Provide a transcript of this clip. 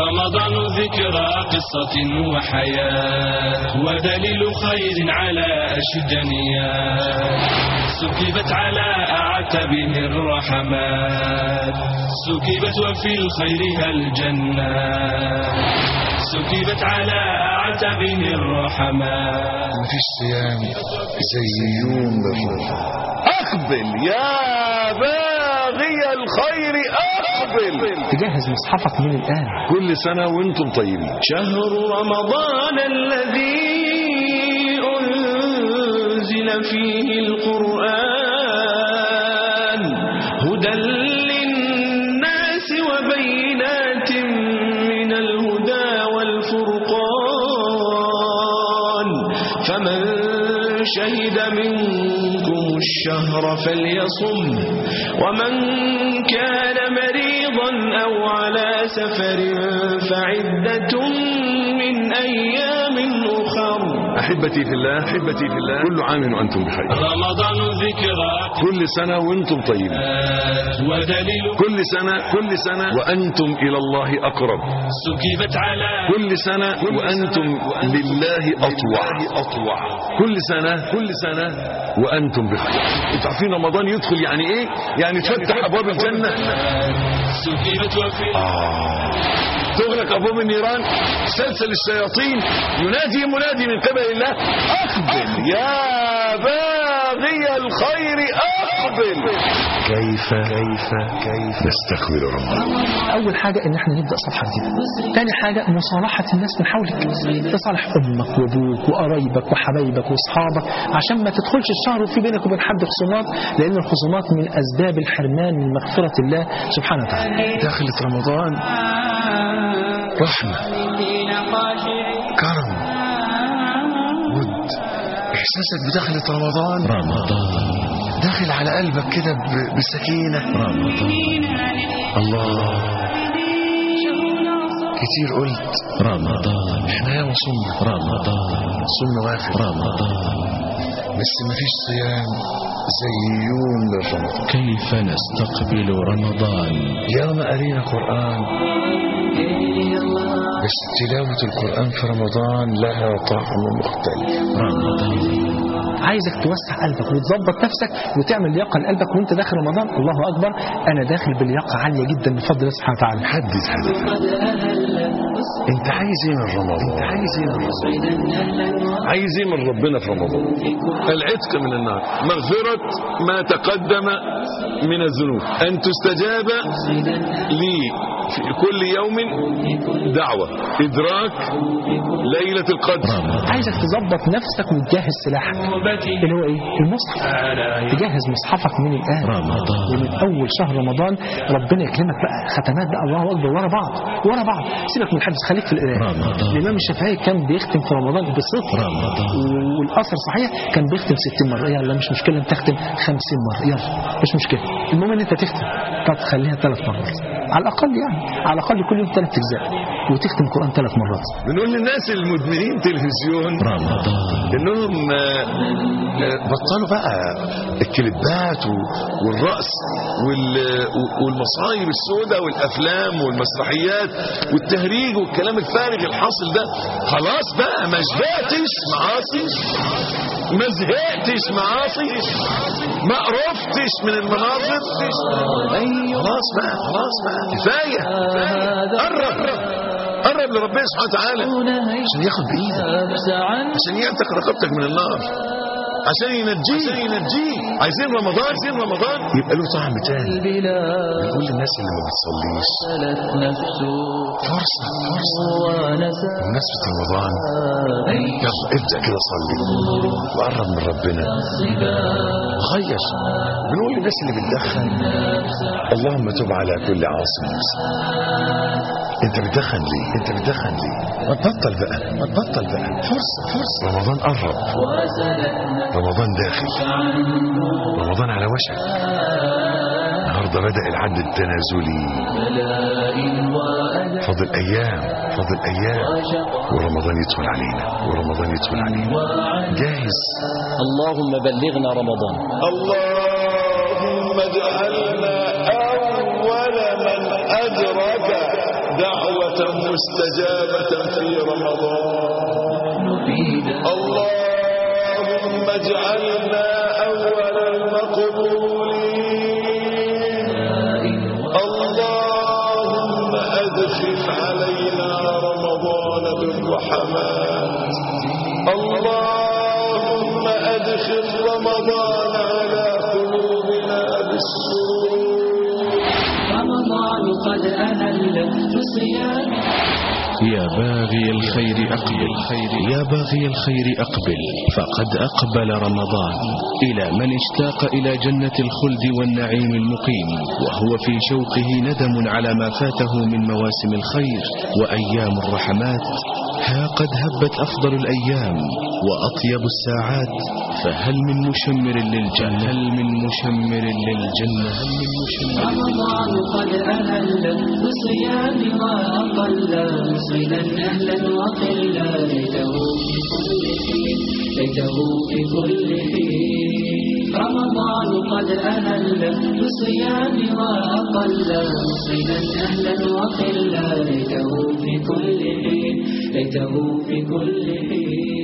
رمضان ذكرى قصة وحياة ودليل خير على أشجنيات سكبت على أعتبه الرحمات سكبت وفي الخير الجنات سكبت على أعتبه الرحمات مفيش صيام زي يوم الرمضان أقبل يا باغي الخير أقبل تجهز مصحفك من الآن كل سنة وانتم طيبين شهر رمضان الذي أنزل فيه القرآن هدى للناس وبينات من الهدى والفرقان فمن شهد منكم الشهر فليصم ومن كان مريضا أو على سفر فعدة من أيام أخر أحبتي في الله أحبتي في الله كل عام وأنتم بخير رمضان ذكرى كل سنة وانتم طيبين ودليل كل سنة كل سنة وأنتم إلى الله أقرب سكبت على كل سنة وأنتم لله أطوع أطوع كل سنة كل سنة وأنتم بخير انتوا عارفين رمضان يدخل يعني إيه يعني تفتح أبواب الجنة سكبت وفي آه تغلق أبواب النيران سلسل الشياطين ينادي منادي من قبل الله أقبل يا باغي الخير أقبل كيف كيف كيف نستقبل رمضان أول حاجة إن إحنا نبدأ صفحة جديدة تاني حاجة مصالحة الناس من حولك تصالح أمك وأبوك وقرايبك وحبايبك وأصحابك عشان ما تدخلش الشهر وفي بينك وبين حد خصومات لأن الخصومات من أسباب الحرمان من مغفرة الله سبحانه وتعالى دخلت رمضان رحمة كرم ود إحساسك بدخلة رمضان رمضان داخل على قلبك كده ب- بسكينة رمضان الله كتير قلت رمضان احنا ياما صمنا رمضان صمنا واخر رمضان بس مفيش صيام زي يوم للرمضان كيف نستقبل رمضان ياما قرينا قرآن بس تلاوة القرآن في رمضان لها طعم مختلف رمضان عايزك توسع قلبك وتظبط نفسك وتعمل لياقة لقلبك وانت داخل رمضان الله أكبر أنا داخل بلياقة عالية جدا بفضل الله سبحانه وتعالى حدد هدفك انت عايز ايه من رمضان انت عايز ايه من رمضان عايز ايه من ربنا في رمضان العتق من النار مغفرة ما تقدم من الذنوب أن تستجاب لي في كل يوم دعوة إدراك ليلة القدر عايزك تظبط نفسك وتجهز سلاحك اللي هو ايه المصحف تجهز مصحفك من الآن رمضان. ومن أول شهر رمضان ربنا يكرمك بقى ختمات بقى الله أكبر ورا بعض ورا بعض سيبك من الحدث خليك في القراءة رمضان. الإمام الشافعي كان بيختم في رمضان بصدق رمضان. والأثر صحيح كان بيختم 60 مرة يلا مش مشكلة تختم 50 مرة يلا مش مشكلة المهم ان انت تختم طب خليها ثلاث مرات على الأقل يعني على الأقل كل يوم ثلاث أجزاء وتختم قرآن ثلاث مرات بنقول للناس المدمنين تلفزيون رمضان انهم آه، آه، بطلوا بقى الكليبات و- والرقص وال- والمصايب السوداء والافلام والمسرحيات والتهريج والكلام الفارغ الحاصل ده خلاص بقى ما شبعتش معاصي ما زهقتش معاصي ما قرفتش من المناظر خلاص بقى خلاص بقى كفايه كفاية. قرب قرب لربنا سبحانه وتعالى عشان ياخد بايدك عشان يعتق رقبتك من النار عشان ينجيه عشان ينجيه عايزين رمضان عايزين رمضان يبقى له طعم تاني بنقول للناس اللي ما بتصليش فرصة فرصة بمناسبة رمضان يلا ابدأ كده صلي وقرب من ربنا غير بنقول للناس اللي بتدخن اللهم تب على كل عاصم مسلم انت بتدخن ليه انت بتدخن ليه ما تبطل بقى ما تبطل بقى فرصة فرصة رمضان قرب رمضان داخل رمضان على وشك النهارده بدأ العد التنازلي فاضل ايام فاضل ايام ورمضان يدخل علينا ورمضان يدخل علينا جاهز اللهم بلغنا رمضان اللهم اجعلنا اول من ادرك دعوة مستجابة في رمضان اللهم اجعلنا أول المقبولين اللهم أدخل علينا رمضان بالرحمات اللهم أدخل رمضان على قلوبنا بالسرور رمضان قد أهل بصيام يا باغي الخير أقبل يا باغي الخير أقبل فقد أقبل رمضان إلى من اشتاق إلى جنة الخلد والنعيم المقيم وهو في شوقه ندم على ما فاته من مواسم الخير وأيام الرحمات ها قد هبت أفضل الأيام وأطيب الساعات فهل من مشمر للجنة هل من مشمر للجنة هل من مشمر رمضان قد أهل بصيام وأقل مصيدا أهلا وقلا ليته في كل حين ليته في كل حين رمضان قد أهل بصيام وأقل مصيدا أهلا وقلا ليته في كل حين ليته في كل حين